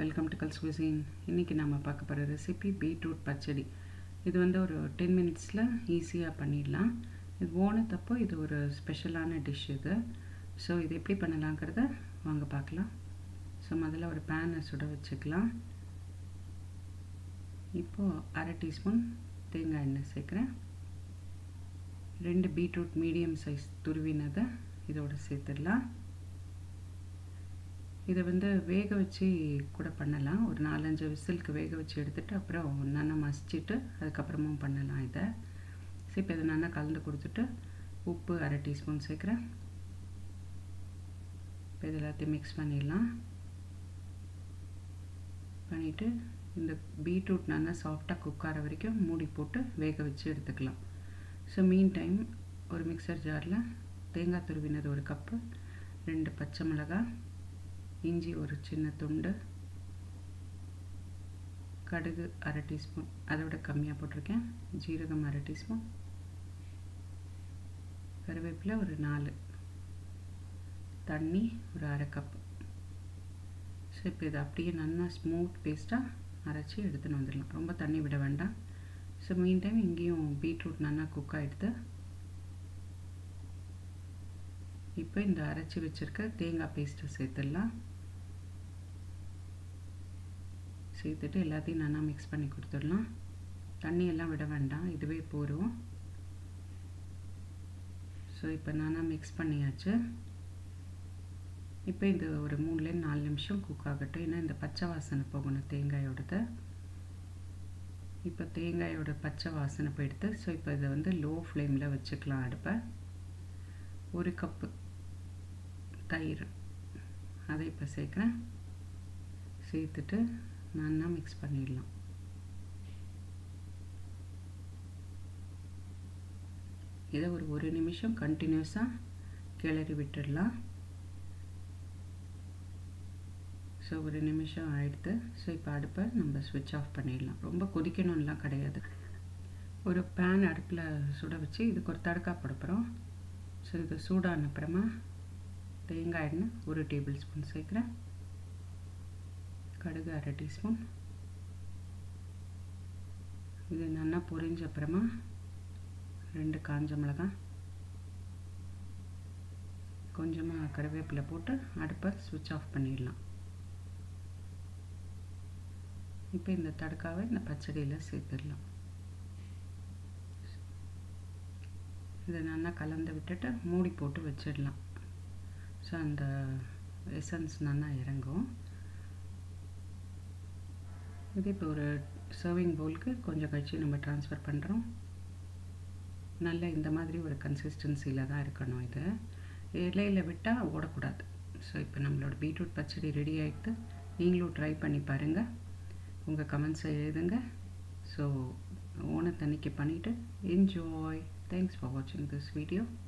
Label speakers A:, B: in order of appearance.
A: welcome to culls cuisine இன்றைக்கி நம்ம பார்க்க போகிற ரெசிபி பீட்ரூட் பச்சடி இது வந்து ஒரு டென் மினிட்ஸில் ஈஸியாக பண்ணிடலாம் இது ஓணத்தப்போ இது ஒரு ஸ்பெஷலான டிஷ் இது ஸோ இது எப்படி பண்ணலாங்கிறத வாங்க பார்க்கலாம் ஸோ முதல்ல ஒரு பேனை சுட வச்சுக்கலாம் இப்போது அரை டீஸ்பூன் தேங்காய் எண்ணெய் சேர்க்குறேன் ரெண்டு பீட்ரூட் மீடியம் சைஸ் துருவினதை இதோட சேர்த்துடலாம் இதை வந்து வேக வச்சு கூட பண்ணலாம் ஒரு நாலஞ்சு விசிலுக்கு வேக வச்சு எடுத்துகிட்டு அப்புறம் நல்லா மசிச்சுட்டு அதுக்கப்புறமும் பண்ணலாம் இதை சரி இப்போ இதை நல்லா கலந்து கொடுத்துட்டு உப்பு அரை டீஸ்பூன் சேர்க்குறேன் இப்போ இது எல்லாத்தையும் மிக்ஸ் பண்ணிடலாம் பண்ணிவிட்டு இந்த பீட்ரூட் நல்லா சாஃப்டாக குக் ஆகிற வரைக்கும் மூடி போட்டு வேக வச்சு எடுத்துக்கலாம் ஸோ மீன் டைம் ஒரு மிக்சர் ஜாரில் தேங்காய் துருவினது ஒரு கப்பு ரெண்டு பச்சை மிளகாய் இஞ்சி ஒரு சின்ன துண்டு கடுகு அரை டீஸ்பூன் அதை விட கம்மியாக போட்டிருக்கேன் ஜீரகம் அரை டீஸ்பூன் கருவேப்பிலை ஒரு நாலு தண்ணி ஒரு அரை கப் ஸோ இப்போ இதை அப்படியே நல்லா ஸ்மூத் பேஸ்ட்டாக அரைச்சி எடுத்துன்னு வந்துடலாம் ரொம்ப தண்ணி விட வேண்டாம் ஸோ மீன் டைம் இங்கேயும் பீட்ரூட் நல்லா குக் ஆகிடுது இப்போ இந்த அரைச்சி வச்சுருக்க தேங்காய் பேஸ்ட்டை சேர்த்துடலாம் சேர்த்துட்டு எல்லாத்தையும் நல்லா மிக்ஸ் பண்ணி கொடுத்துடலாம் தண்ணி எல்லாம் விட வேண்டாம் இதுவே போரும் ஸோ இப்போ நானா மிக்ஸ் பண்ணியாச்சு இப்போ இது ஒரு மூணுலேருந்து நாலு நிமிஷம் குக் ஆகட்டும் ஏன்னா இந்த பச்சை வாசனை போகணும் தேங்காயோடது இப்போ தேங்காயோட பச்சை வாசனை போயிடுது ஸோ இப்போ இதை வந்து லோ ஃப்ளேமில் வச்சுக்கலாம் அடுப்பை ஒரு கப்பு தயிர் அதை இப்போ சேர்க்குறேன் சேர்த்துட்டு நல்லா மிக்ஸ் பண்ணிடலாம் இதை ஒரு ஒரு நிமிஷம் கண்டினியூஸாக கிளறி விட்டுடலாம் ஸோ ஒரு நிமிஷம் ஆகிடுது ஸோ இப்போ அடுப்பை நம்ம ஸ்விட்ச் ஆஃப் பண்ணிடலாம் ரொம்ப கொதிக்கணும்லாம் கிடையாது ஒரு பேன் அடுப்பில் சுட வச்சு இதுக்கு ஒரு தடுக்கா போட போகிறோம் ஸோ இது சூடான அப்புறமா தேங்காய் எண்ணெய் ஒரு டேபிள் ஸ்பூன் சேர்க்குறேன் கடுகு அரை டீஸ்பூன் இது நல்லா பொரிஞ்ச அப்புறமா ரெண்டு காஞ்ச மிளகாய் கொஞ்சமாக கருவேப்பிலை போட்டு அடுப்பை சுவிட்ச் ஆஃப் பண்ணிடலாம் இப்போ இந்த தடுக்காவை இந்த பச்சடியில் சேர்த்துடலாம் இதை நல்லா கலந்து விட்டுட்டு மூடி போட்டு வச்சிடலாம் ஸோ அந்த எசன்ஸ் நல்லா இறங்கும் இது இப்போ ஒரு சர்விங் பவுலுக்கு கொஞ்சம் கழிச்சு நம்ம ட்ரான்ஸ்ஃபர் பண்ணுறோம் நல்ல இந்த மாதிரி ஒரு கன்சிஸ்டன்சியில் தான் இருக்கணும் இது இலையில் விட்டால் ஓடக்கூடாது ஸோ இப்போ நம்மளோட பீட்ரூட் பச்சடி ரெடி ஆகிட்டு நீங்களும் ட்ரை பண்ணி பாருங்கள் உங்கள் கமெண்ட்ஸை எழுதுங்க ஸோ ஓணத்தன்னைக்கு பண்ணிவிட்டு என்ஜாய் தேங்க்ஸ் ஃபார் வாட்சிங் திஸ் வீடியோ